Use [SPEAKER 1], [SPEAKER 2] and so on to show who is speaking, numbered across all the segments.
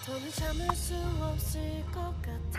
[SPEAKER 1] 더는 참을 수 없을 것 같아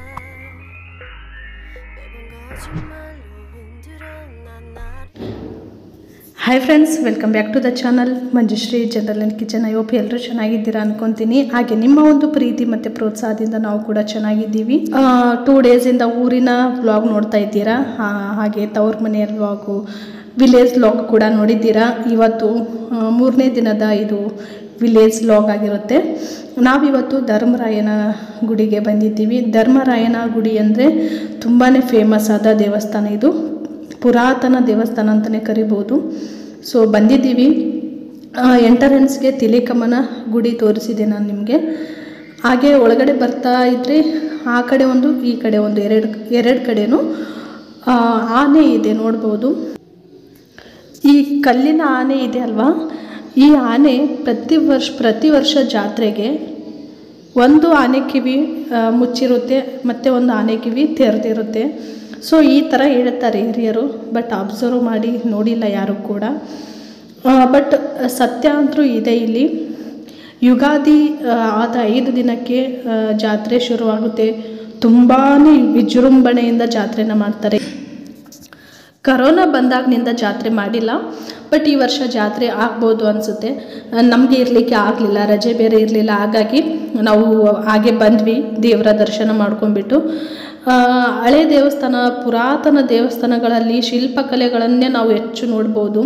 [SPEAKER 1] 매번 거짓말로 흔들어 난 나를
[SPEAKER 2] hi friends welcome back to the channel Manjushree general and kitchen I hope ಎಲ್ಲರೂ ಚೆನ್ನಾಗಿದ್ದೀರಾ ಅನ್ಕೊತೀನಿ ಹಾಗೆ ನಿಮ್ಮ ಒಂದು ಪ್ರೀತಿ ಮತ್ತು ಪ್ರೋತ್ಸಾಹದಿಂದ ನಾವು ಕೂಡ ಚೆನ್ನಾಗಿದ್ದೀವಿ ಟೂ ಡೇಸಿಂದ ಊರಿನ ವ್ಲಾಗ್ ನೋಡ್ತಾ ಇದ್ದೀರಾ ಆ, ಹಾಗೆ ತವ್ರ ಮನೆಯ ವ್ಲಾಗು ವಿಲೇಜ್ ವ್ಲಾಗ್ ಕೂಡ ನೋಡಿದ್ದೀರಾ ಇವತ್ತು ಆ, ಮೂರನೇ ದಿನದ ಇದು ವಿಲೇಜ್ ವ್ಲಾಗ್ ಆಗಿರುತ್ತೆ ನಾವಿವತ್ತು ಧರ್ಮರಾಯನ ಗುಡಿಗೆ ಬಂದಿದ್ದೀವಿ ಧರ್ಮರಾಯನ ಗುಡಿ ಅಂದರೆ ತುಂಬಾ ಫೇಮಸ್ ಆದ ದೇವಸ್ಥಾನ ಇದು ಪುರಾತನ ದೇವಸ್ಥಾನ ಅಂತಲೇ ಕರಿಬೋದು ಸೊ ಬಂದಿದ್ದೀವಿ ಎಂಟರೆನ್ಸ್ಗೆ ತಿಲಿಕಮ್ಮನ ಗುಡಿ ತೋರಿಸಿದೆ ನಾನು ನಿಮಗೆ ಹಾಗೆ ಒಳಗಡೆ ಬರ್ತಾ ಇದ್ದರೆ ಆ ಕಡೆ ಒಂದು ಈ ಕಡೆ ಒಂದು ಎರಡು ಎರಡು ಕಡೆನೂ ಆ, ಆನೆ ಇದೆ ನೋಡ್ಬೋದು ಈ ಕಲ್ಲಿನ ಆನೆ ಇದೆ ಅಲ್ವಾ ಈ ಆನೆ ಪ್ರತಿ ವರ್ಷ ಪ್ರತಿ ವರ್ಷ ಜಾತ್ರೆಗೆ ಒಂದು ಆನೆ ಕಿವಿ ಆ, ಮುಚ್ಚಿರುತ್ತೆ ಮತ್ತು ಒಂದು ಆನೆ ಕಿವಿ ತೆರೆದಿರುತ್ತೆ ಸೊ ಈ ಥರ ಹೇಳ್ತಾರೆ ಹಿರಿಯರು ಬಟ್ ಅಬ್ಸರ್ವ್ ಮಾಡಿ ನೋಡಿಲ್ಲ ಯಾರು ಕೂಡ ಬಟ್ ಸತ್ಯ ಅಂತೂ ಇದೆ ಇಲ್ಲಿ ಯುಗಾದಿ ಆ, ಆದ ಐದು ದಿನಕ್ಕೆ ಆ, ಜಾತ್ರೆ ಶುರುವಾಗುತ್ತೆ ತುಂಬಾ ವಿಜೃಂಭಣೆಯಿಂದ ಜಾತ್ರೆನ ಮಾಡ್ತಾರೆ ಕರೋನಾ ಬಂದಾಗಿನಿಂದ ಜಾತ್ರೆ ಮಾಡಿಲ್ಲ ಬಟ್ ಈ ವರ್ಷ ಜಾತ್ರೆ ಆಗ್ಬೋದು ಅನಿಸುತ್ತೆ ನಮಗೆ ಇರಲಿಕ್ಕೆ ಆಗಲಿಲ್ಲ ರಜೆ ಬೇರೆ ಇರಲಿಲ್ಲ ಹಾಗಾಗಿ ನಾವು ಹಾಗೆ ಬಂದ್ವಿ ದೇವರ ದರ್ಶನ ಮಾಡ್ಕೊಂಡ್ಬಿಟ್ಟು ಆ, ಹಳೆ ದೇವಸ್ಥಾನ ಪುರಾತನ ದೇವಸ್ಥಾನಗಳಲ್ಲಿ ಶಿಲ್ಪಕಲೆಗಳನ್ನೇ ನಾವು ಹೆಚ್ಚು ನೋಡ್ಬೋದು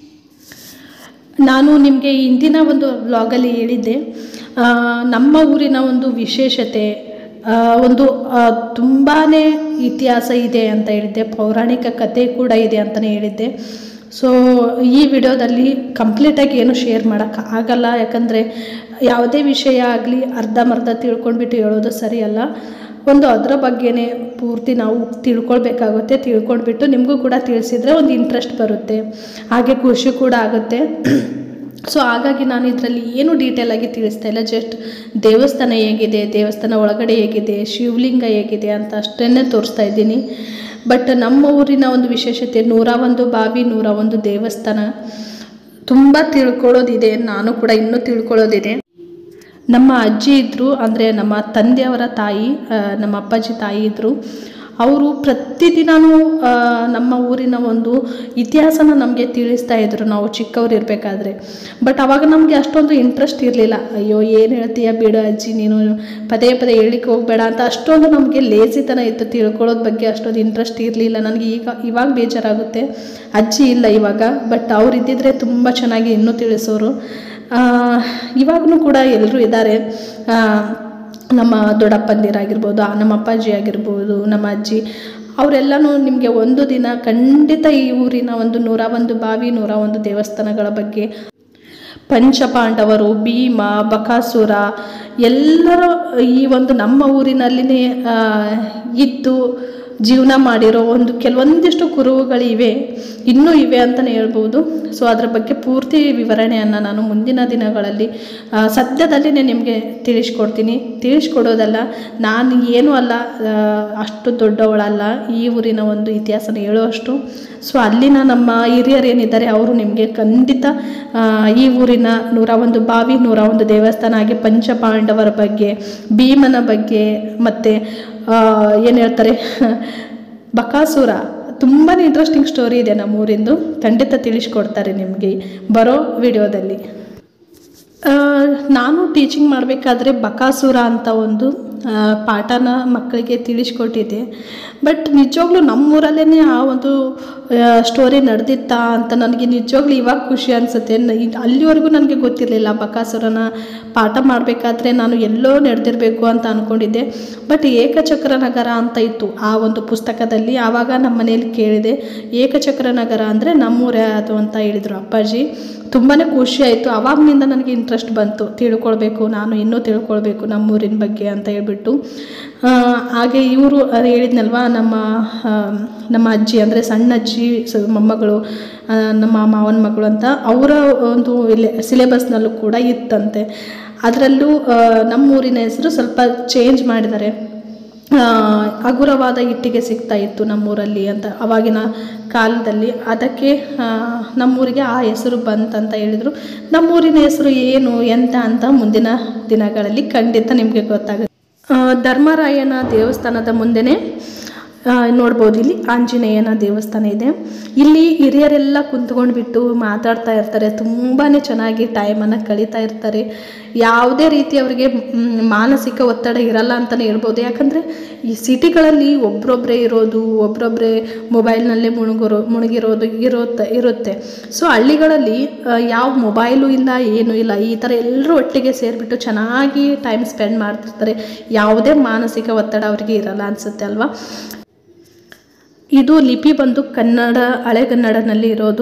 [SPEAKER 2] ನಾನು ನಿಮಗೆ ಇಂದಿನ ಒಂದು ವ್ಲಾಗಲ್ಲಿ ಹೇಳಿದ್ದೆ ಆ, ನಮ್ಮ ಊರಿನ ಒಂದು ವಿಶೇಷತೆ ಆ, ಒಂದು ತುಂಬಾ ಇತಿಹಾಸ ಇದೆ ಅಂತ ಹೇಳಿದ್ದೆ ಪೌರಾಣಿಕ ಕತೆ ಕೂಡ ಇದೆ ಅಂತಲೇ ಹೇಳಿದ್ದೆ ಸೊ ಈ ವಿಡಿಯೋದಲ್ಲಿ ಕಂಪ್ಲೀಟಾಗಿ ಏನು ಶೇರ್ ಮಾಡೋಕ್ಕೆ ಆಗಲ್ಲ ಯಾಕಂದರೆ ಯಾವುದೇ ವಿಷಯ ಆಗಲಿ ಅರ್ಧಂಬರ್ಧ ತಿಳ್ಕೊಂಡ್ಬಿಟ್ಟು ಹೇಳೋದು ಸರಿಯಲ್ಲ ಒಂದು ಅದರ ಬಗ್ಗೆನೇ ಪೂರ್ತಿ ನಾವು ತಿಳ್ಕೊಳ್ಬೇಕಾಗುತ್ತೆ ತಿಳ್ಕೊಂಡ್ಬಿಟ್ಟು ನಿಮಗೂ ಕೂಡ ತಿಳಿಸಿದ್ರೆ ಒಂದು ಇಂಟ್ರೆಸ್ಟ್ ಬರುತ್ತೆ ಹಾಗೆ ಖುಷಿ ಕೂಡ ಆಗುತ್ತೆ ಸೊ ಹಾಗಾಗಿ ನಾನು ಇದರಲ್ಲಿ ಏನು ಡೀಟೇಲ್ ಆಗಿ ತಿಳಿಸ್ತಾ ಇಲ್ಲ ಜಸ್ಟ್ ದೇವಸ್ಥಾನ ಹೇಗಿದೆ ದೇವಸ್ಥಾನ ಒಳಗಡೆ ಹೇಗಿದೆ ಶಿವಲಿಂಗ ಹೇಗಿದೆ ಅಂತ ಅಷ್ಟನ್ನೇ ತೋರಿಸ್ತಾ ಇದ್ದೀನಿ ಬಟ್ ನಮ್ಮ ಊರಿನ ಒಂದು ವಿಶೇಷತೆ ನೂರ ಒಂದು ಬಾವಿ ನೂರ ಒಂದು ದೇವಸ್ಥಾನ ತುಂಬ ತಿಳ್ಕೊಳ್ಳೋದಿದೆ ನಾನು ಕೂಡ ಇನ್ನೂ ತಿಳ್ಕೊಳ್ಳೋದಿದೆ ನಮ್ಮ ಅಜ್ಜಿ ಇದ್ದರು ಅಂದರೆ ನಮ್ಮ ತಂದೆಯವರ ತಾಯಿ ಆ, ನಮ್ಮ ಅಪ್ಪಾಜಿ ತಾಯಿ ಇದ್ದರು ಅವರು ಪ್ರತಿದಿನವೂ ಆ, ನಮ್ಮ ಊರಿನ ಒಂದು ಇತಿಹಾಸನ ನಮಗೆ ತಿಳಿಸ್ತಾ ಇದ್ರು ನಾವು ಚಿಕ್ಕವ್ರು ಇರಬೇಕಾದ್ರೆ ಬಟ್ ಅವಾಗ ನಮಗೆ ಅಷ್ಟೊಂದು ಇಂಟ್ರೆಸ್ಟ್ ಇರಲಿಲ್ಲ ಅಯ್ಯೋ ಏನು ಹೇಳ್ತೀಯ ಬಿಡು ಅಜ್ಜಿ ನೀನು ಪದೇ ಪದೇ ಹೇಳಿಕ್ಕೆ ಹೋಗಬೇಡ ಅಂತ ಅಷ್ಟೊಂದು ನಮಗೆ ಲೇಜಿತನ ಇತ್ತು ತಿಳ್ಕೊಳ್ಳೋದ್ ಬಗ್ಗೆ ಅಷ್ಟೊಂದು ಇಂಟ್ರೆಸ್ಟ್ ಇರಲಿಲ್ಲ ನನಗೆ ಈಗ ಇವಾಗ ಬೇಜಾರಾಗುತ್ತೆ ಅಜ್ಜಿ ಇಲ್ಲ ಇವಾಗ ಬಟ್ ಅವ್ರು ಇದ್ದಿದ್ರೆ ತುಂಬ ಚೆನ್ನಾಗಿ ಇನ್ನೂ ತಿಳಿಸೋರು ಇವಾಗಲೂ ಕೂಡ ಎಲ್ಲರೂ ಇದ್ದಾರೆ ನಮ್ಮ ದೊಡ್ಡಪ್ಪಂದಿರಾಗಿರ್ಬೋದು ಆ ನಮ್ಮ ಅಪ್ಪಾಜಿ ಆಗಿರ್ಬೋದು ನಮ್ಮ ಅಜ್ಜಿ ಅವರೆಲ್ಲನೂ ನಿಮಗೆ ಒಂದು ದಿನ ಖಂಡಿತ ಈ ಊರಿನ ಒಂದು ನೂರ ಒಂದು ಬಾವಿ ನೂರ ಒಂದು ದೇವಸ್ಥಾನಗಳ ಬಗ್ಗೆ ಪಂಚಪಾಂಡವರು ಭೀಮ ಬಕಾಸುರ ಎಲ್ಲರೂ ಈ ಒಂದು ನಮ್ಮ ಊರಿನಲ್ಲಿನೇ ಆ, ಇದ್ದು ಜೀವನ ಮಾಡಿರೋ ಒಂದು ಕೆಲವೊಂದಿಷ್ಟು ಕುರುಹುಗಳಿವೆ ಇನ್ನೂ ಇವೆ ಅಂತಲೇ ಹೇಳ್ಬೋದು ಸೊ ಅದರ ಬಗ್ಗೆ ಪೂರ್ತಿ ವಿವರಣೆಯನ್ನು ನಾನು ಮುಂದಿನ ದಿನಗಳಲ್ಲಿ ಆ, ಸದ್ಯದಲ್ಲಿನೇ ನಿಮಗೆ ತಿಳಿಸ್ಕೊಡ್ತೀನಿ ತಿಳಿಸ್ಕೊಡೋದಲ್ಲ ನಾನು ಏನೂ ಅಲ್ಲ ಆ, ಅಷ್ಟು ದೊಡ್ಡವಳಲ್ಲ ಈ ಊರಿನ ಒಂದು ಇತಿಹಾಸನ ಹೇಳುವಷ್ಟು ಸೊ ಅಲ್ಲಿನ ನಮ್ಮ ಹಿರಿಯರು ಏನಿದ್ದಾರೆ ಅವರು ನಿಮಗೆ ಖಂಡಿತ ಆ, ಈ ಊರಿನ ನೂರ ಒಂದು ಬಾವಿ ನೂರ ಒಂದು ದೇವಸ್ಥಾನ ಹಾಗೆ ಪಂಚಪಾಂಡವರ ಬಗ್ಗೆ ಭೀಮನ ಬಗ್ಗೆ ಮತ್ತು ಏನು ಹೇಳ್ತಾರೆ ಬಕಾಸುರ ತುಂಬಾ ಇಂಟ್ರೆಸ್ಟಿಂಗ್ ಸ್ಟೋರಿ ಇದೆ ನಮ್ಮ ಊರಿಂದು ಖಂಡಿತ ತಿಳಿಸ್ಕೊಡ್ತಾರೆ ನಿಮಗೆ ಬರೋ ವಿಡಿಯೋದಲ್ಲಿ ಆ, ನಾನು ಟೀಚಿಂಗ್ ಮಾಡಬೇಕಾದ್ರೆ ಬಕಾಸುರ ಅಂತ ಒಂದು ಆ, ಪಾಠನ ಮಕ್ಕಳಿಗೆ ತಿಳಿಸ್ಕೊಟ್ಟಿದ್ದೆ ಬಟ್ ನಿಜವಾಗ್ಲೂ ನಮ್ಮೂರಲ್ಲೇ ಆ ಒಂದು ಸ್ಟೋರಿ ನಡೆದಿತ್ತಾ ಅಂತ ನನಗೆ ನಿಜವಾಗ್ಲೂ ಇವಾಗ ಖುಷಿ ಅನಿಸುತ್ತೆ ಅಲ್ಲಿವರೆಗೂ ನನಗೆ ಗೊತ್ತಿರಲಿಲ್ಲ ಬಕಾಸುರನ ಪಾಠ ಮಾಡಬೇಕಾದ್ರೆ ನಾನು ಎಲ್ಲೋ ನಡೆದಿರಬೇಕು ಅಂತ ಅಂದ್ಕೊಂಡಿದ್ದೆ ಬಟ್ ಏಕಚಕ್ರ ನಗರ ಅಂತ ಇತ್ತು ಆ ಒಂದು ಪುಸ್ತಕದಲ್ಲಿ ಆವಾಗ ನಮ್ಮ ಮನೇಲಿ ಕೇಳಿದೆ ಏಕಚಕ್ರ ನಗರ ಅಂದರೆ ನಮ್ಮೂರೇ ಅದು ಅಂತ ಹೇಳಿದರು ಅಪ್ಪಾಜಿ ತುಂಬಾ ಖುಷಿ ಆಯಿತು ಅವಾಗನಿಂದ ನನಗೆ ಇಂಟ್ರೆಸ್ಟ್ ಬಂತು ತಿಳ್ಕೊಳ್ಬೇಕು ನಾನು ಇನ್ನೂ ತಿಳ್ಕೊಳ್ಬೇಕು ನಮ್ಮೂರಿನ ಬಗ್ಗೆ ಅಂತ ಹೇಳ್ಬಿಟ್ಟು ಆ, ಹಾಗೆ ಇವರು ಹೇಳಿದ್ನಲ್ವ ನಮ್ಮ ಆ, ನಮ್ಮ ಅಜ್ಜಿ ಅಂದರೆ ಸಣ್ಣ ಅಜ್ಜಿ ಸ ಮೊಮ್ಮಗಳು ಆ, ನಮ್ಮ ಮಾವನ ಮಗಳು ಅಂತ ಅವರ ಒಂದು ಸಿಲೆಬಸ್ನಲ್ಲೂ ಕೂಡ ಇತ್ತಂತೆ ಅದರಲ್ಲೂ ನಮ್ಮೂರಿನ ಹೆಸರು ಸ್ವಲ್ಪ ಚೇಂಜ್ ಮಾಡಿದ್ದಾರೆ ಆ, ಹಗುರವಾದ ಇಟ್ಟಿಗೆ ಸಿಗ್ತಾ ಇತ್ತು ನಮ್ಮೂರಲ್ಲಿ ಅಂತ ಅವಾಗಿನ ಕಾಲದಲ್ಲಿ ಅದಕ್ಕೆ ಆ, ನಮ್ಮೂರಿಗೆ ಆ ಹೆಸರು ಬಂತಂತ ಹೇಳಿದರು ನಮ್ಮೂರಿನ ಹೆಸರು ಏನು ಎಂತ ಅಂತ ಮುಂದಿನ ದಿನಗಳಲ್ಲಿ ಖಂಡಿತ ನಿಮಗೆ ಗೊತ್ತಾಗುತ್ತೆ ಆ, ಧರ್ಮರಾಯನ ದೇವಸ್ಥಾನದ ಮುಂದೆನೇ ಆ, ನೋಡ್ಬೋದು ಇಲ್ಲಿ ಆಂಜನೇಯನ ದೇವಸ್ಥಾನ ಇದೆ ಇಲ್ಲಿ ಹಿರಿಯರೆಲ್ಲ ಕುಂತ್ಕೊಂಡು ಬಿಟ್ಟು ಮಾತಾಡ್ತಾ ಇರ್ತಾರೆ ತುಂಬಾ ಚೆನ್ನಾಗಿ ಟೈಮನ್ನು ಕಳೀತಾ ಇರ್ತಾರೆ ಯಾವುದೇ ರೀತಿ ಅವರಿಗೆ ಮ್, ಮಾನಸಿಕ ಒತ್ತಡ ಇರಲ್ಲ ಅಂತಲೇ ಹೇಳ್ಬೋದು ಯಾಕಂದರೆ ಈ ಸಿಟಿಗಳಲ್ಲಿ ಒಬ್ರೊಬ್ಬರೇ ಇರೋದು ಒಬ್ರೊಬ್ಬರೇ ಮೊಬೈಲ್ನಲ್ಲೇ ಮುಳುಗಿರೋ ಮುಳುಗಿರೋದು ಇರುತ್ತೆ ಇರುತ್ತೆ ಸೊ ಹಳ್ಳಿಗಳಲ್ಲಿ ಆ, ಯಾವ ಮೊಬೈಲು ಇಲ್ಲ ಏನೂ ಇಲ್ಲ ಈ ಥರ ಎಲ್ಲರೂ ಒಟ್ಟಿಗೆ ಸೇರಿಬಿಟ್ಟು ಚೆನ್ನಾಗಿ ಟೈಮ್ ಸ್ಪೆಂಡ್ ಮಾಡ್ತಿರ್ತಾರೆ ಯಾವುದೇ ಮಾನಸಿಕ ಒತ್ತಡ ಅವರಿಗೆ ಇರಲ್ಲ ಅನಿಸುತ್ತೆ ಅಲ್ವಾ ಇದು ಲಿಪಿ ಬಂದು ಕನ್ನಡ ಹಳೆಗನ್ನಡನಲ್ಲಿ ಇರೋದು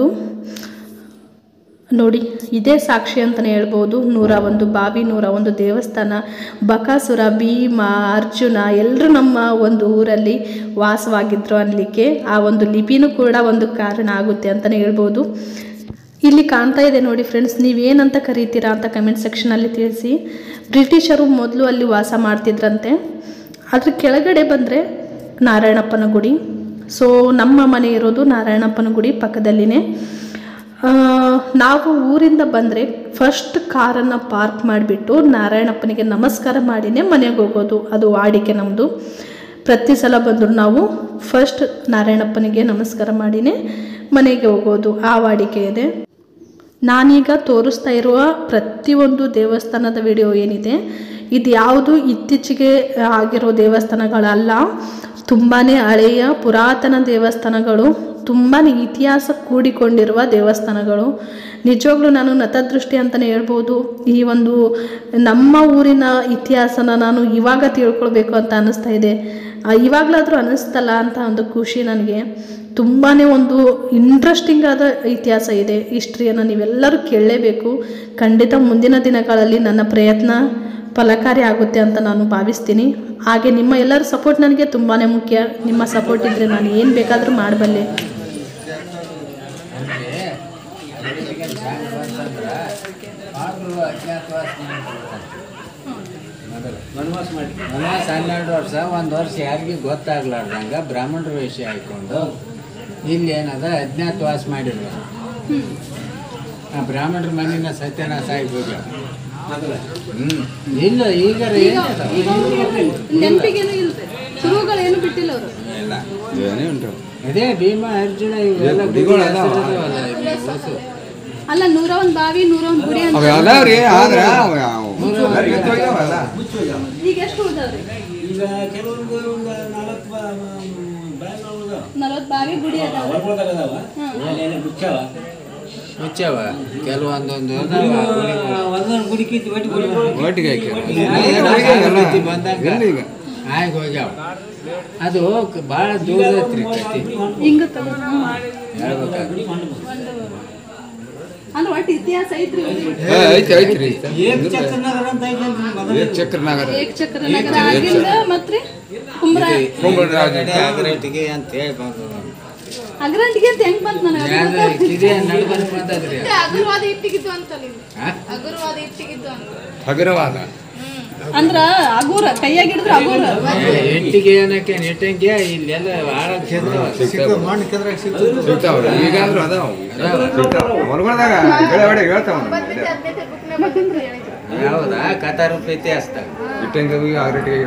[SPEAKER 2] ನೋಡಿ ಇದೇ ಸಾಕ್ಷಿ ಅಂತಲೇ ಹೇಳ್ಬೋದು ನೂರ ಒಂದು ಬಾವಿ ನೂರ ಒಂದು ದೇವಸ್ಥಾನ ಬಕಾಸುರ ಭೀಮ ಅರ್ಜುನ ಎಲ್ಲರೂ ನಮ್ಮ ಒಂದು ಊರಲ್ಲಿ ವಾಸವಾಗಿದ್ರು ಅನ್ನಲಿಕ್ಕೆ ಆ ಒಂದು ಲಿಪಿನೂ ಕೂಡ ಒಂದು ಕಾರಣ ಆಗುತ್ತೆ ಅಂತಲೇ ಹೇಳ್ಬೋದು ಇಲ್ಲಿ ಕಾಣ್ತಾ ಇದೆ ನೋಡಿ ಫ್ರೆಂಡ್ಸ್ ನೀವೇನಂತ ಕರೀತೀರಾ ಅಂತ ಕಮೆಂಟ್ ಸೆಕ್ಷನಲ್ಲಿ ತಿಳಿಸಿ ಬ್ರಿಟಿಷರು ಮೊದಲು ಅಲ್ಲಿ ವಾಸ ಮಾಡ್ತಿದ್ರಂತೆ ಅದ್ರ ಕೆಳಗಡೆ ಬಂದರೆ ನಾರಾಯಣಪ್ಪನ ಗುಡಿ ಸೊ ನಮ್ಮ ಮನೆ ಇರೋದು ನಾರಾಯಣಪ್ಪನ ಗುಡಿ ಪಕ್ಕದಲ್ಲಿನೇ ಆ, ನಾವು ಊರಿಂದ ಬಂದರೆ ಫಸ್ಟ್ ಕಾರನ್ನು ಪಾರ್ಕ್ ಮಾಡಿಬಿಟ್ಟು ನಾರಾಯಣಪ್ಪನಿಗೆ ನಮಸ್ಕಾರ ಮಾಡಿನೇ ಮನೆಗೆ ಹೋಗೋದು ಅದು ವಾಡಿಕೆ ನಮ್ಮದು ಪ್ರತಿ ಸಲ ಬಂದರೂ ನಾವು ಫಸ್ಟ್ ನಾರಾಯಣಪ್ಪನಿಗೆ ನಮಸ್ಕಾರ ಮಾಡಿನೇ ಮನೆಗೆ ಹೋಗೋದು ಆ ವಾಡಿಕೆ ಇದೆ ನಾನೀಗ ತೋರಿಸ್ತಾ ಇರುವ ಪ್ರತಿಯೊಂದು ದೇವಸ್ಥಾನದ ವಿಡಿಯೋ ಏನಿದೆ ಇದು ಯಾವುದು ಇತ್ತೀಚೆಗೆ ಆಗಿರೋ ದೇವಸ್ಥಾನಗಳಲ್ಲ ತುಂಬಾ ಹಳೆಯ ಪುರಾತನ ದೇವಸ್ಥಾನಗಳು ತುಂಬಾ ಇತಿಹಾಸ ಕೂಡಿಕೊಂಡಿರುವ ದೇವಸ್ಥಾನಗಳು ನಿಜವಾಗ್ಲೂ ನಾನು ನತದೃಷ್ಟಿ ಅಂತಲೇ ಹೇಳ್ಬೋದು ಈ ಒಂದು ನಮ್ಮ ಊರಿನ ಇತಿಹಾಸನ ನಾನು ಇವಾಗ ತಿಳ್ಕೊಳ್ಬೇಕು ಅಂತ ಅನ್ನಿಸ್ತಾ ಇದೆ ಆ, ಇವಾಗಲಾದರೂ ಅನ್ನಿಸ್ತಲ್ಲ ಅಂತ ಒಂದು ಖುಷಿ ನನಗೆ ತುಂಬಾ ಒಂದು ಇಂಟ್ರೆಸ್ಟಿಂಗ್ ಆದ ಇತಿಹಾಸ ಇದೆ ಹಿಸ್ಟ್ರಿಯನ್ನು ನೀವೆಲ್ಲರೂ ಕೇಳಲೇಬೇಕು ಖಂಡಿತ ಮುಂದಿನ ದಿನಗಳಲ್ಲಿ ನನ್ನ ಪ್ರಯತ್ನ ಫಲಕಾರಿ ಆಗುತ್ತೆ ಅಂತ ನಾನು ಭಾವಿಸ್ತೀನಿ ಹಾಗೆ ನಿಮ್ಮ ಎಲ್ಲರ ಸಪೋರ್ಟ್ ನನಗೆ ತುಂಬಾ ಮುಖ್ಯ ನಿಮ್ಮ ಸಪೋರ್ಟ್ ಇದ್ದರೆ ನಾನು ಏನು ಬೇಕಾದರೂ ಮಾಡಬಲ್ಲೆ
[SPEAKER 3] ವನವಾಸ ಮಾಡಿ ವನವಾಸ ಹನ್ನೆರಡು ವರ್ಷ ಒಂದು ವರ್ಷ ಯಾರಿಗೂ ಗೊತ್ತಾಗ್ಲಾರ್ದಂಗ ಬ್ರಾಹ್ಮಣರ ವೇಷ ಹಾಕೊಂಡು ಇಲ್ಲಿ ಏನದ ಅಜ್ಞಾತವಾಸ ಮಾಡಿರ್ಬೇಕು ಆ ಬ್ರಾಹ್ಮಣರ ಮನೆನ ಸತ್ಯನಾಶ ಆಗಿ ಹೋಗ್ಯಾವ ಹ್ಮ್ ಇಲ್ಲ ಈಗ
[SPEAKER 2] ನೆನಪಿಗೇನು ಇಲ್ರಿ ಶುರುಗಳೇನು ಬಿಟ್ಟಿಲ್ಲ ಅವರು
[SPEAKER 3] ಇಲ್ಲ
[SPEAKER 4] ಏನೇ ಉಂಟು
[SPEAKER 3] ಅದೇ ಭೀಮ ಅರ್ಜುನ ಇವೆಲ್ಲ
[SPEAKER 4] ಗುಡಿಗಳು ಅದಾವ.
[SPEAKER 3] ಹೆಸರಿದಾವಲ್ಲ ಇಲ್ಲಿ ಹೊಸು.
[SPEAKER 2] ಅಲ್ಲ ನೂರ ಒಂದು ಬಾವಿ ನೂರ ಒಂದು ಗುಡಿ
[SPEAKER 4] ಅವ ಅದಾವ್ರಿ ಆದ್ರ ಅವ ಯಾವ- ಎಲ್ಲರಿಗೂ ತೊಯ್ದಾವಲ್ಲ.
[SPEAKER 2] ಈಗ ಎಷ್ಟು ಉಳ್ದವ್ರಿ
[SPEAKER 5] ಈಗ ಕೆಲವೊಂದು ಒಂದು ನಾಲ್ಕು ಬ್ಯಾಂಗ್ಳೂರು
[SPEAKER 2] ನಲವತ್ತು ಬಾವಿ ಗುಡಿ ಅದಾವ
[SPEAKER 5] ಹೊರಗೋದಾಗ ಅದಾವ ಅಲ್ಲೆಲ್ಲ ಮುಚ್ಚವ
[SPEAKER 3] ಮುಚ್ಚವ ಕೆಲವೊಂದೊಂದು ಅದಾವ ಗುಡಿಗಳು.
[SPEAKER 5] ಒಂದೊಂದು ಗುಡಿ ಕಿತ್ತು ಒಟ್ಟು ಗುಡಿ
[SPEAKER 4] ಒಟ್ಟಿಗೆ ಹಾಕ್ಯಾರ.
[SPEAKER 3] ಎಲ್ಲ ರೀತಿ ಬಂದಂಗ
[SPEAKER 4] ಎಲ್ಲಿ ಈಗ?
[SPEAKER 3] ಆಗಿ ಹೋಗ್ಯಾವ ಅದು ಕ- ಭಾಳ ದೂರ ಐತ್ರಿ ಕತಿ
[SPEAKER 2] ಹಿಂಗ ತಗೋ- ಹ್ಮ್.
[SPEAKER 3] ಹೇಳ್ಬೇಕಾದ್ರೆ
[SPEAKER 2] ಅಂದ್ರೆ ಒಟ್ಟು ಇತಿಹಾಸ ಐತ್ರಿ
[SPEAKER 4] ಏ, ಐತಿ ಐತ್ರಿ
[SPEAKER 5] ಏಕ್ ಚಕ್ರನಗರ ಅಂತ ಐತೆ ಅಂತ ಮೊದಲು.
[SPEAKER 4] ಏಕ್ ಚಕ್ರ ನಗರ
[SPEAKER 2] ಏಕಚಕ್ರ ನಗರ ಆಗಿಂದ ಮತ್ರಿ ಕುಂಬ್ರ
[SPEAKER 4] ಕುಂಬಳರಾಜ
[SPEAKER 3] ಅಗರಟ್ಟಿಗೆ ಅಂತ ಹೇಳಿ ಬಂದು
[SPEAKER 2] ಅಗ್ರಂಟಿಗೆ ಅಂತ ಹೆಂಗ್ ಬಂತು ನನಗೆ ಅದು
[SPEAKER 3] ಯಾವ್ದು ಕಿರಿಯ ನಡ್ಬಂದ್ ಬಂದದ್ರಿ
[SPEAKER 6] ಹಗುರವಾದ ಇಟ್ಟಿಗಿದ್ದು ಅಂತಲ್ಲ ಇದು
[SPEAKER 3] ಹಾ?
[SPEAKER 6] ಹಗುರವಾದ ಇಟ್ಟಿಗಿದ್ದು ಅಂತ
[SPEAKER 4] ಹಗುರವಾದ
[SPEAKER 2] ಅಂದ್ರ ಅಗೂರ ಕೈಯಾಗ ಹಿಡಿದ್ರ ಅಗೂರ
[SPEAKER 3] ಎಂಟಿಗೆ ಏನಕ್ಕೆ ನೆಟ್ಟಂಗೆ ಇಲ್ಲೆಲ್ಲ ಆಳಕ್ ಸಿಗ್ತಾವ
[SPEAKER 4] ಸಿಗ್ತಾವ್ರಿ ಈಗಾದ್ರೂ ಅದಾವ ಸಿಗ್ತಾವ ಹೊರಗಡೆ ಗೆಳೆ ಹೊಡೆ ಹೇಳ್ತಾವ
[SPEAKER 6] ಹದಿನೈದು ಹದಿನೈದು ಬುಕ್ನ ಬಂದಿದ್ರು ಹೇಳಿದ್ರು
[SPEAKER 3] ಯಾವ್ದಾ ಕಥಾರೂಪ ಇತಿಹಾಸದಾಗ
[SPEAKER 4] ಇಟ್ಟಂಗೆ ಆರಟ್ಟಿಗೆ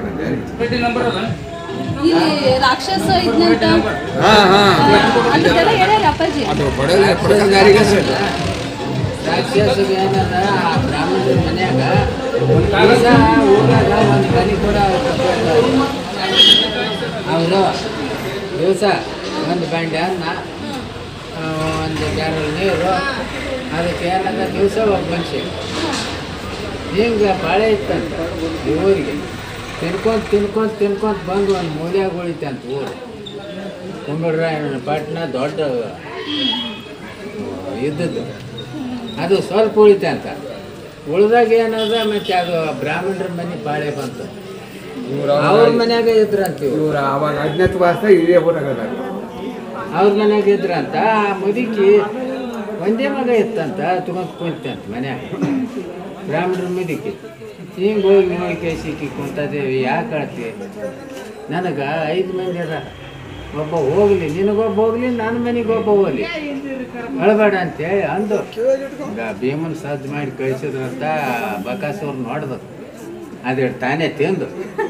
[SPEAKER 2] ಇಲ್ಲಿ ರಾಕ್ಷಸ ಇದ್ನಂತ
[SPEAKER 4] ಹಾ ಹಾ
[SPEAKER 2] ಅಂತೆಲ್ಲ ಹೇಳ್ಯಾರ ಅಪ್ಪಾಜಿ
[SPEAKER 4] ಅದು ಪಡೆದ ಪಡೆದಾರಿಗೆ
[SPEAKER 3] ರಾಕ್ಷಸರು ಏನದ ಆ ಬ್ರಾಹ್ಮಣರ ಮನ್ಯಾಗ ದಿವಸ ಊರಾಗ ಒಂದು ಮನೆ ಕೂಡ ಅವರು ದಿವಸ ಒಂದು ಬಂಡೆ ಅನ್ನ ಆ, ಒಂದು ಬ್ಯಾರಲ್ ನೀರು ಅದಕ್ಕೆ ಏನದ ದಿವಸ ಒಬ್ಬ ಮನುಷ್ಯ ಹಿಂಗೆ ಬಾಳೆ ಇತ್ತಂತ ಈ ಊರಿಗೆ ತಿನ್ಕೊಂತ ತಿನ್ಕೊಂತ ತಿನ್ಕೊಂತ ಬಂದು ಒಂದು ಮೂಲ್ಯಾಗ ಉಳಿತಂತ ಊರು ಕುಂಬಳರಾಯನ ಪಟ್ಟಣ ದೊಡ್ಡ ಇದ್ದದ್ದು ಅದು ಸ್ವಲ್ಪ ಉಳಿತೆ ಅಂತ ಉಳ್ದಾಗ ಏನದ ಮತ್ತೆ ಅದು ಬ್ರಾಹ್ಮಣರ ಮನೆ ಬಾಳೆ ಬಂತು ಅವ್ರ ಮನ್ಯಾಗ ಇದ್ರಂತ ಇವ್ರು
[SPEAKER 4] ಇವ್ರ ಅವಾಗ ಅಜ್ಞಾತವಾಸ ಇದೇ ಊರಾಗ ಅದಾರ
[SPEAKER 3] ಅವ್ರ ಮನ್ಯಾಗ ಇದ್ರಂತ ಆ ಮುದುಕಿ ಒಂದೇ ಮಗ ಇತ್ತಂತ ತಗೊಂಡ್ ಕುಂತಂತ ಮನ್ಯಾಗ ಬ್ರಾಹ್ಮಣರ ಮುದುಕಿ ಹಿಂಗೆ ಹೋಗಿ ನೋಡಿ ಕೈ ಸಿಕ್ಕಿ ಕುಂತದೇವಿ ಯಾಕೆ ಅಳ್ತಿ ನನಗೆ ಐದು ಮಂದಿ ಅದ ಒಬ್ಬ ಹೋಗಲಿ ನಿನಗೊಬ್ಬ ಹೋಗಲಿ ನನ್ನ ಮನೆಗೆ ಒಬ್ಬ ಹೋಗಲಿ ಅಳಬೇಡ ಅಂತೇಳಿ ಅಂದು ಈಗ ಭೀಮನ್ ಸಜ್ಜು ಮಾಡಿ ಕಳಿಸಿದ್ರಂತ ಬಕಾಸೂರ್ ನೋಡ್ದು ಅದೇ ತಾನೇ ತಿಂದು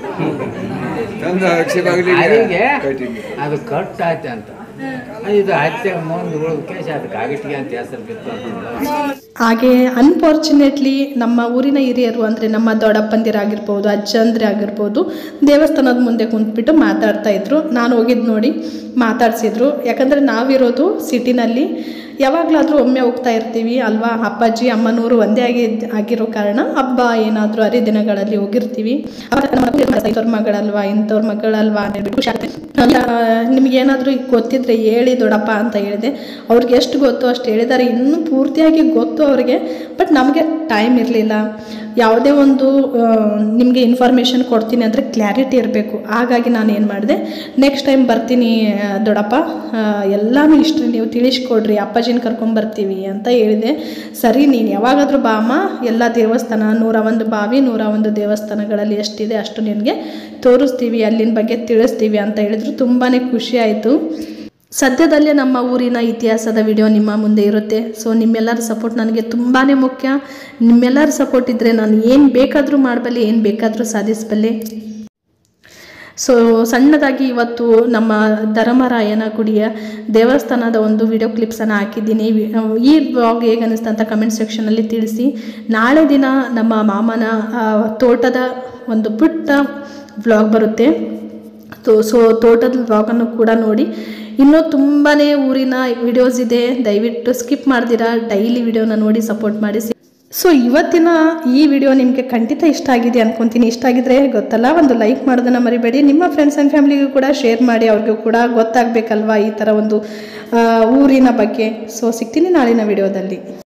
[SPEAKER 4] ತಂದ ಆಕ್ಷೇಪ ಆಗಲಿ
[SPEAKER 3] ಅಲ್ಲಿಗೆ ಅದು ಕಟ್ ಆಯ್ತು ಅಂತ ಇದು ಹತ್ಯೆ ಮುಂದೆ ಉಳಿದ ಕೇಶ ಅದಕ್ಕೆ ಆಗಿಟ್ಟಿಗೆ ಅಂತ ಹೆಸರು ಬಿತ್ತು ಅಂತ
[SPEAKER 2] ಹಾಗೆ ಅನ್ಫಾರ್ಚುನೇಟ್ಲಿ ನಮ್ಮ ಊರಿನ ಹಿರಿಯರು ಅಂದರೆ ನಮ್ಮ ದೊಡ್ಡಪ್ಪಂದಿರಾಗಿರ್ಬೋದು ಅಜ್ಜಂದ್ರೆ ಆಗಿರ್ಬೋದು ದೇವಸ್ಥಾನದ ಮುಂದೆ ಕುಂತ್ಬಿಟ್ಟು ಮಾತಾಡ್ತಾ ಇದ್ರು ನಾನು ಹೋಗಿದ್ದು ನೋಡಿ ಮಾತಾಡ್ಸಿದ್ರು ಯಾಕಂದರೆ ನಾವಿರೋದು ಸಿಟಿನಲ್ಲಿ ಯಾವಾಗಲಾದರೂ ಒಮ್ಮೆ ಹೋಗ್ತಾ ಇರ್ತೀವಿ ಅಲ್ವಾ ಅಪ್ಪಾಜಿ ಅಮ್ಮನೂರು ಒಂದೇ ಆಗಿ ಆಗಿರೋ ಕಾರಣ ಹಬ್ಬ ಏನಾದರೂ ಹರಿದಿನಗಳಲ್ಲಿ ಹೋಗಿರ್ತೀವಿ ಅವಾಗ ನಮ್ಮ ಮಕ್ಳು ಇಂಥವ್ರ ಮಗಳಲ್ವಾ ಇಂಥವ್ರ ಮಗಳಲ್ವಾ ಅಂತ ಹೇಳ್ಬಿಟ್ಟು ಖುಷಿ ಆಗುತ್ತೆ ನಿಮ್ಗೆ ಏನಾದರೂ ಗೊತ್ತಿದ್ರೆ ಹೇಳಿ ದೊಡ್ಡಪ್ಪ ಅಂತ ಹೇಳಿದೆ ಅವ್ರಿಗೆ ಎಷ್ಟು ಗೊತ್ತು ಅಷ್ಟು ಹೇಳಿದ್ದಾರೆ ಇನ್ನೂ ಪೂರ್ತಿಯಾಗಿ ಗೊತ್ತು ಅವ್ರಿಗೆ ಬಟ್ ನಮಗೆ ಟೈಮ್ ಇರಲಿಲ್ಲ ಯಾವುದೇ ಒಂದು ನಿಮಗೆ ಇನ್ಫಾರ್ಮೇಷನ್ ಕೊಡ್ತೀನಿ ಅಂದರೆ ಕ್ಲಾರಿಟಿ ಇರಬೇಕು ಹಾಗಾಗಿ ನಾನು ಏನು ಮಾಡಿದೆ ನೆಕ್ಸ್ಟ್ ಟೈಮ್ ಬರ್ತೀನಿ ಆ, ದೊಡ್ಡಪ್ಪ ಆ, ಎಲ್ಲನೂ ಇಷ್ಟು ನೀವು ತಿಳಿಸ್ಕೊಡ್ರಿ ಅಪ್ಪಾಜಿನ ಕರ್ಕೊಂಬರ್ತೀವಿ ಅಂತ ಹೇಳಿದೆ ಸರಿ ನೀನು ಯಾವಾಗಾದರೂ ಬಾ ಅಮ್ಮ ಎಲ್ಲ ದೇವಸ್ಥಾನ ನೂರ ಒಂದು ಬಾವಿ ನೂರ ಒಂದು ದೇವಸ್ಥಾನಗಳಲ್ಲಿ ಎಷ್ಟಿದೆ ಅಷ್ಟು ನಿನಗೆ ತೋರಿಸ್ತೀವಿ ಅಲ್ಲಿನ ಬಗ್ಗೆ ತಿಳಿಸ್ತೀವಿ ಅಂತ ಹೇಳಿದ್ರು ತುಂಬಾ ಖುಷಿ ಆಯಿತು ಸದ್ಯದಲ್ಲೇ ನಮ್ಮ ಊರಿನ ಇತಿಹಾಸದ ವಿಡಿಯೋ ನಿಮ್ಮ ಮುಂದೆ ಇರುತ್ತೆ ಸೊ ನಿಮ್ಮೆಲ್ಲರ ಸಪೋರ್ಟ್ ನನಗೆ ತುಂಬಾ ಮುಖ್ಯ ನಿಮ್ಮೆಲ್ಲರ ಸಪೋರ್ಟ್ ಇದ್ದರೆ ನಾನು ಏನು ಬೇಕಾದರೂ ಮಾಡಬಲ್ಲೆ ಏನು ಬೇಕಾದರೂ ಸಾಧಿಸಬಲ್ಲೆ ಸೊ ಸಣ್ಣದಾಗಿ ಇವತ್ತು ನಮ್ಮ ಧರ್ಮರಾಯನ ಗುಡಿಯ ದೇವಸ್ಥಾನದ ಒಂದು ವಿಡಿಯೋ ಕ್ಲಿಪ್ಸನ್ನು ಹಾಕಿದ್ದೀನಿ ವಿ- ಈ ಬ್ಲಾಗ್ ಹೇಗೆ ಅನಿಸ್ತು ಅಂತ ಕಮೆಂಟ್ ಸೆಕ್ಷನಲ್ಲಿ ತಿಳಿಸಿ ನಾಳೆ ದಿನ ನಮ್ಮ ಮಾಮನ ಆ, ತೋಟದ ಒಂದು ಪುಟ್ಟ ವ್ಲಾಗ್ ಬರುತ್ತೆ ತೋ ಸೊ ತೋಟದ ವ್ಲಾಗನ್ನು ಕೂಡ ನೋಡಿ ಇನ್ನೂ ತುಂಬಾ ಊರಿನ ವಿಡಿಯೋಸ್ ಇದೆ ದಯವಿಟ್ಟು ಸ್ಕಿಪ್ ಮಾಡ್ದಿರಾ ಡೈಲಿ ವಿಡಿಯೋನ ನೋಡಿ ಸಪೋರ್ಟ್ ಮಾಡಿ ಸೊ ಇವತ್ತಿನ ಈ ವಿಡಿಯೋ ನಿಮಗೆ ಖಂಡಿತ ಇಷ್ಟ ಆಗಿದೆ ಅನ್ಕೊಂತೀನಿ ಇಷ್ಟ ಆಗಿದ್ರೆ ಗೊತ್ತಲ್ಲ ಒಂದು ಲೈಕ್ ಮಾಡೋದನ್ನು ಮರಿಬೇಡಿ ನಿಮ್ಮ ಫ್ರೆಂಡ್ಸ್ ಆ್ಯಂಡ್ ಫ್ಯಾಮಿಲಿಗೂ ಕೂಡ ಶೇರ್ ಮಾಡಿ ಅವ್ರಿಗೂ ಕೂಡ ಗೊತ್ತಾಗಬೇಕಲ್ವಾ ಈ ಥರ ಒಂದು ಆ, ಊರಿನ ಬಗ್ಗೆ ಸೊ ಸಿಗ್ತೀನಿ ನಾಳಿನ ವಿಡಿಯೋದಲ್ಲಿ